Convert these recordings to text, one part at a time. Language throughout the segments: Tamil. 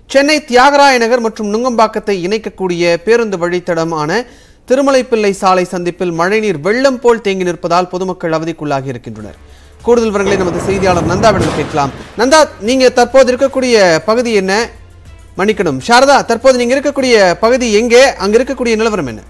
சென்னை தியாகராய நகர் மற்றும் நுங்கம்பாக்கத்தை இணைக்கக்கூடிய பேருந்து வழித்தடமான திருமலைப்பிள்ளை சாலை சந்திப்பில் மழைநீர் வெள்ளம் போல் தேங்கி நிற்பதால் பொதுமக்கள் அவதிக்குள்ளாகி இருக்கின்றனர் கூடுதல் விவரங்களை நமது செய்தியாளர் நந்தாவிடம் கேட்கலாம் நந்தா நீங்க தற்போது இருக்கக்கூடிய பகுதி என்ன மன்னிக்கணும் சாரதா தற்போது நீங்க இருக்கக்கூடிய பகுதி எங்கே அங்க இருக்கக்கூடிய நிலவரம் என்ன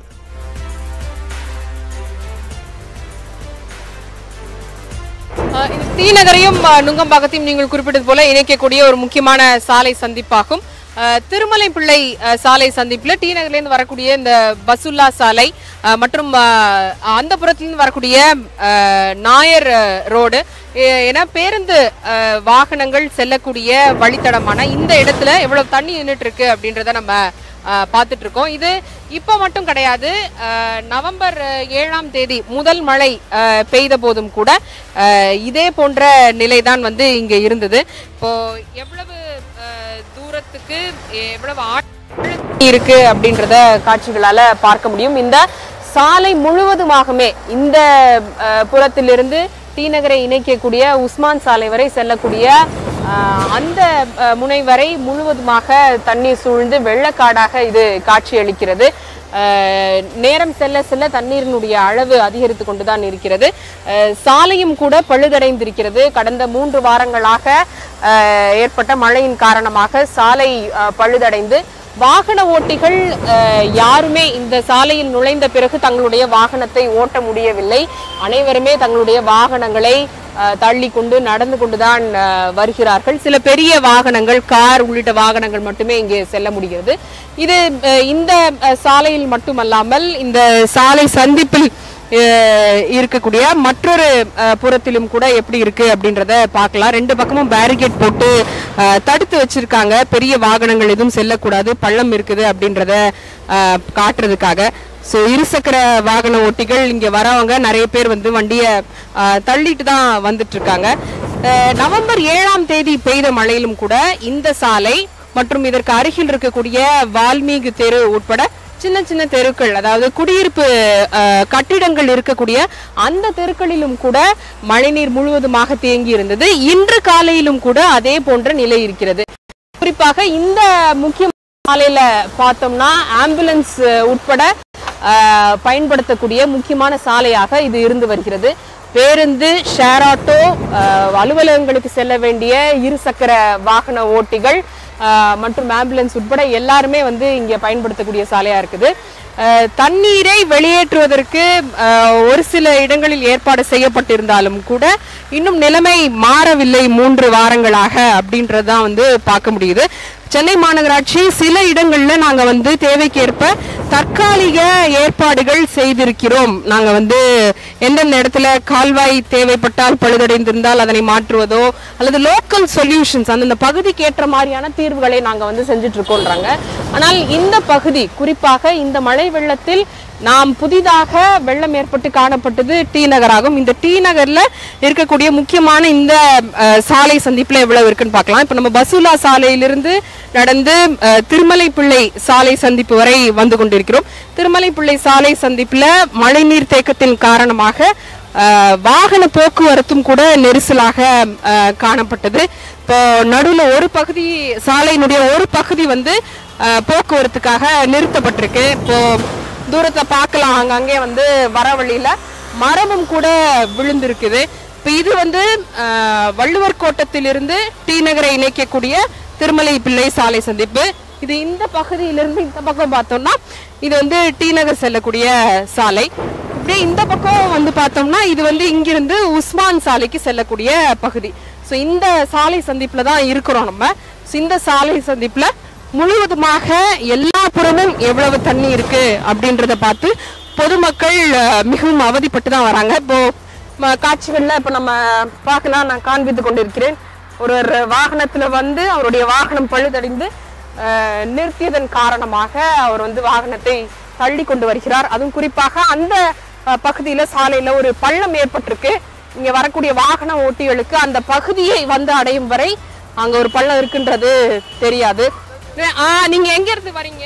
அஹ் இது டி நகரையும் அஹ், நுங்கம்பாக்கத்தையும் நீங்கள் குறிப்பிட்டது போல இணைக்கக்கூடிய ஒரு முக்கியமான சாலை சந்திப்பாகும் அஹ், திருமலைப்பிள்ளை அஹ், சாலை சந்திப்பில் டி நகர்லேருந்து வரக்கூடிய இந்த பசுல்லா சாலை அஹ், மற்றும் அஹ், அந்த புறத்துலேருந்து வரக்கூடிய அஹ், நாயர் அஹ், ரோடு எ- என பேருந்து அஹ், வாகனங்கள் செல்லக்கூடிய வழித்தடமான இந்த இடத்துல எவ்வளவு தண்ணி நின்றுட்டு இருக்கு அப்படின்றத நம்ம அஹ், பார்த்துட்டு இருக்கோம் இது இப்போ மட்டும் கிடையாது அஹ், நவம்பர் அஹ், ஏழாம் தேதி முதல் மழை அஹ், பெய்த போதும் கூட அஹ், இதே போன்ற நிலைதான் வந்து இங்க இருந்தது இப்போ எவ்வளவு அஹ், தூரத்துக்கு எவ்வளவு ஆழம் இருக்கு அப்படின்றத காட்சிகளால பார்க்க முடியும் இந்த சாலை முழுவதுமாகவே இந்த அஹ், புறத்திலிருந்து டி நகரை இணைக்கக்கூடிய உஸ்மான் சாலை வரை செல்லக்கூடிய அஹ், அந்த அஹ், முனை வரை முழுவதுமாக தண்ணீர் சூழ்ந்து வெள்ளக்காடாக இது காட்சியளிக்கிறது அஹ், நேரம் செல்ல செல்ல தண்ணீரினுடைய அளவு அதிகரித்து கொண்டுதான் இருக்கிறது அஹ், சாலையும் கூட பழுதடைந்திருக்கிறது கடந்த மூன்று வாரங்களாக அஹ், ஏற்பட்ட மழையின் காரணமாக சாலை அஹ், பழுதடைந்து வாகன ஓட்டிகள் அஹ், யாருமே இந்த சாலையில் நுழைந்த பிறகு தங்களுடைய வாகனத்தை ஓட்ட முடியவில்லை அனைவருமே தங்களுடைய வாகனங்களை அஹ், தள்ளி கொண்டு நடந்து கொண்டுதான் அஹ், வருகிறார்கள் சில பெரிய வாகனங்கள் கார் உள்ளிட்ட வாகனங்கள் மட்டுமே இங்கே செல்ல முடிகிறது இது அஹ், இந்த அஹ், சாலையில் மட்டுமல்லாமல் இந்த சாலை சந்திப்பில் அஹ், இருக்கக்கூடிய மற்றொரு அஹ், புறத்திலும் கூட எப்படி இருக்கு அப்படின்றத பார்க்கலாம் ரெண்டு பக்கமும் பேரிகேட் போட்டு அஹ், தடுத்து வச்சிருக்காங்க பெரிய வாகனங்கள் எதுவும் செல்லக்கூடாது பள்ளம் இருக்குது அப்படின்றத அஹ், காட்டுறதுக்காக ஸோ இருசக்கர வாகன ஓட்டிகள் இங்க வரவங்க நிறைய பேர் வந்து வண்டியை அஹ், தள்ளிட்டு தான் வந்துட்டு இருக்காங்க அஹ், நவம்பர் ஏழாம் தேதி பெய்த மழையிலும் கூட இந்த சாலை மற்றும் இதற்கு அருகில் இருக்கக்கூடிய வால்மீகி தெரு உட்பட சின்ன சின்ன தெருக்கள் அதாவது குடியிருப்பு அஹ், கட்டிடங்கள் இருக்கக்கூடிய அந்த தெருக்களிலும் கூட மழைநீர் முழுவதுமாக தேங்கி இருந்தது இன்று காலையிலும் கூட அதே போன்ற நிலை இருக்கிறது குறிப்பாக இந்த முக்கிய சாலையில பார்த்தோம்னா ஆம்புலன்ஸ் அஹ், உட்பட அஹ், பயன்படுத்தக்கூடிய முக்கியமான சாலையாக இது இருந்து வருகிறது பேருந்து ஷேர் ஆட்டோ அஹ், அலுவலகங்களுக்கு செல்ல வேண்டிய இருசக்கர வாகன ஓட்டிகள் அஹ், மற்றும் ஆம்புலன்ஸ் உட்பட எல்லாருமே வந்து இங்க பயன்படுத்தக்கூடிய சாலையா இருக்குது அஹ், தண்ணீரை வெளியேற்றுவதற்கு அஹ், ஒரு சில இடங்களில் ஏற்பாடு செய்யப்பட்டிருந்தாலும் கூட இன்னும் நிலைமை மாறவில்லை மூன்று வாரங்களாக அப்படின்றதுதான் வந்து பார்க்க முடியுது சென்னை மாநகராட்சி சில இடங்கள்ல நாங்க வந்து தேவைக்கேற்ப தற்காலிக ஏற்பாடுகள் செய்திருக்கிறோம் நாங்க வந்து எந்தெந்த இடத்துல கால்வாய் தேவைப்பட்டால் பழுதடைந்திருந்தால் அதனை மாற்றுவதோ அல்லது லோக்கல் சொல்யூஷன்ஸ் அந்தந்த பகுதிக்கு ஏற்ற மாதிரியான தீர்வுகளை நாங்க வந்து செஞ்சுட்டு இருக்கோன்றாங்க ஆனால் இந்த பகுதி குறிப்பாக இந்த மழை வெள்ளத்தில் நாம் புதிதாக வெள்ளம் ஏற்பட்டு காணப்பட்டது டி நகராகும் இந்த டி நகர்ல இருக்கக்கூடிய முக்கியமான இந்த அஹ், சாலை சந்திப்புல எவ்வளவு இருக்குன்னு பார்க்கலாம் இப்ப நம்ம பசுலா சாலையிலிருந்து நடந்து அஹ், திருமலைப்பிள்ளை சாலை சந்திப்பு வரை வந்து கொண்டிருக்கிறோம் திருமலைப்பிள்ளை சாலை சந்திப்புல மழைநீர் தேக்கத்தின் காரணமாக அஹ், வாகன போக்குவரத்தும் கூட நெரிசலாக அஹ், காணப்பட்டது இப்போ நடுவுல ஒரு பகுதி சாலையினுடைய ஒரு பகுதி வந்து அஹ், போக்குவரத்துக்காக நிறுத்தப்பட்டிருக்கு இப்போ தூரத்தை பார்க்கலாம் அங்கங்கே வந்து வர வழியில மரமும் கூட விழுந்திருக்குது இப்போ இது வந்து அஹ், வள்ளுவர் கோட்டத்திலிருந்து டி நகரை இணைக்கக்கூடிய திருமலை பிள்ளை சாலை சந்திப்பு இது இந்த பகுதியிலிருந்து இந்த பக்கம் பார்த்தோம்னா இது வந்து டி நகர் செல்லக்கூடிய சாலை இப்படியே இந்த பக்கம் வந்து பார்த்தோம்னா இது வந்து இங்கிருந்து உஸ்மான் சாலைக்கு செல்லக்கூடிய பகுதி ஸோ இந்த சாலை சந்திப்புல தான் இருக்கிறோம் நம்ம So, இந்த சாலை சந்திப்புல முழுவதுமாக எல்லா புறமும் எவ்வளவு தண்ணி இருக்கு அப்படின்றத பார்த்து பொதுமக்கள் அஹ், மிகவும் அவதிப்பட்டு தான் வராங்க இப்போ ம- காட்சிகள்ல இப்ப நம்ம பார்க்கலாம் நான் காண்பித்து கொண்டிருக்கிறேன் ஒரு ஒரு வாகனத்துல வந்து அவருடைய வாகனம் பழுதடைந்து அஹ், நிறுத்தியதன் காரணமாக அவர் வந்து வாகனத்தை தள்ளி கொண்டு வருகிறார் அதுவும் குறிப்பாக அந்த அஹ், பகுதியில சாலையில ஒரு பள்ளம் ஏற்பட்டிருக்கு இங்க வரக்கூடிய வாகன ஓட்டிகளுக்கு அந்த பகுதியை வந்து அடையும் வரை அங்க ஒரு பள்ளம் இருக்குன்றது தெரியாது ஆ நீங்க எங்க இருந்து வரீங்க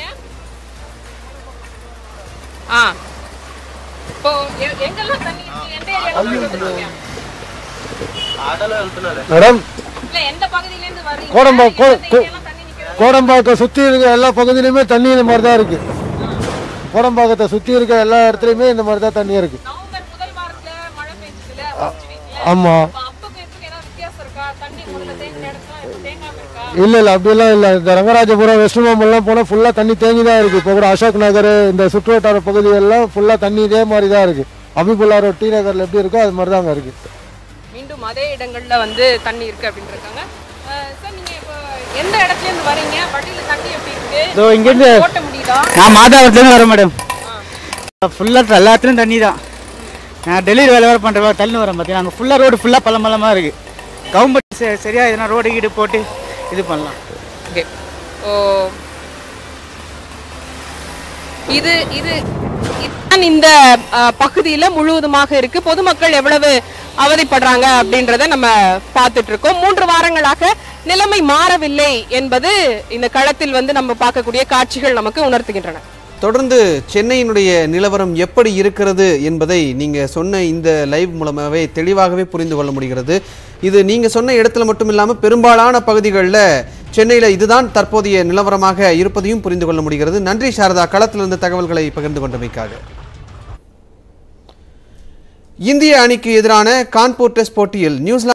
ஆ இப்போ எ- எங்கெல்லாம் தண்ணி இருக்கு எந்த ஏரியால இருக்கீங்க மேடம் இல்ல எந்த பகுதியில இருந்து வரீங்க கோடம்பா- கோ- எந்த கோ- ஏரியாலாம் தண்ணி நிக்குது கோடம்பாக்கம் சுற்றி இருக்க எல்லா பகுதியிலுமே தண்ணி இந்த மாதிரி தான் இருக்கு கோடம்பாக்கத்தை சுற்றி இருக்க எல்லா இடத்துலையுமே இந்த மாதிரி தான் தண்ணி இருக்கு நவம்பர் முதல் வாரத்துல மழை பெஞ்சதுல ஆமாம் அப்பக்கு இதுக்கு ஏதாவது வித்தியாசம் இருக்கா தண்ணி முதல்ல தேங்கின இடத்துல இப்ப தேங்காம இருக்கா இல்லை இல்லை அப்படிலாம் இல்லை இந்த ரங்கராஜபுரம் வெஸ்ட் மாம்பல்லாம் போனால் ஃபுல்லாக தண்ணி தேங்கி தான் இருக்குது இப்போ கூட அசோக் நகர் இந்த சுற்று வட்டார பகுதியெல்லாம் ஃபுல்லாக தண்ணி இதே மாதிரி தான் இருக்குது அபிபுல்லா ரோட் டி நகரில் எப்படி இருக்கோ அது மாதிரி தான் அங்கே இருக்குது மீண்டும் அதே இடங்கள்ல வந்து தண்ணி இருக்கு அப்படின்னு இருக்காங்க அஹ் சார் நீங்க இப்போ எந்த இடத்துல இருந்து வரீங்க வண்டியில தண்ணி எப்படி இருக்கு இதோ இங்கேருந்து ஓட்ட முடியுதா நான் மாதாவரத்துலேருந்து வரேன் மேடம் ஃபுல்லாக எல்லாத்துலேயும் தண்ணி தான் நான் டெலிவரி வேலை வேறு பண்ணுறேன் தள்ளி வரேன் பார்த்தீங்கன்னா அங்கே ஃபுல்லாக ரோடு ஃபுல்லாக பள்ளமல்லமாக இருக்குது கவர்மெண்ட் ச சரியாக எதனா ரோடு கீடு போட்டு இது பண்ணலாம் ஓகே ஓ இது இது இதுதான் இந்த அஹ், பகுதியில முழுவதுமாக இருக்கு பொதுமக்கள் எவ்வளவு அவதிப்படுறாங்க அப்படின்றத நம்ம பார்த்துட்டு இருக்கோம் மூன்று வாரங்களாக நிலைமை மாறவில்லை என்பது இந்த களத்தில் வந்து நம்ம பார்க்கக்கூடிய காட்சிகள் நமக்கு உணர்த்துகின்றன தொடர்ந்து சென்னையினுடைய நிலவரம் எப்படி இருக்கிறது என்பதை நீங்க சொன்ன இந்த லைவ் மூலமாகவே தெளிவாகவே புரிந்து கொள்ள முடிகிறது இது நீங்க சொன்ன இடத்துல மட்டும் இல்லாமல் பெரும்பாலான பகுதிகளில் சென்னையில் இதுதான் தற்போதைய நிலவரமாக இருப்பதையும் புரிந்து கொள்ள முடிகிறது நன்றி சாரதா களத்திலிருந்து தகவல்களை பகிர்ந்து கொண்டமைக்காக இந்திய அணிக்கு எதிரான கான்பூர் டெஸ்ட் போட்டியில் நியூசிலாந்து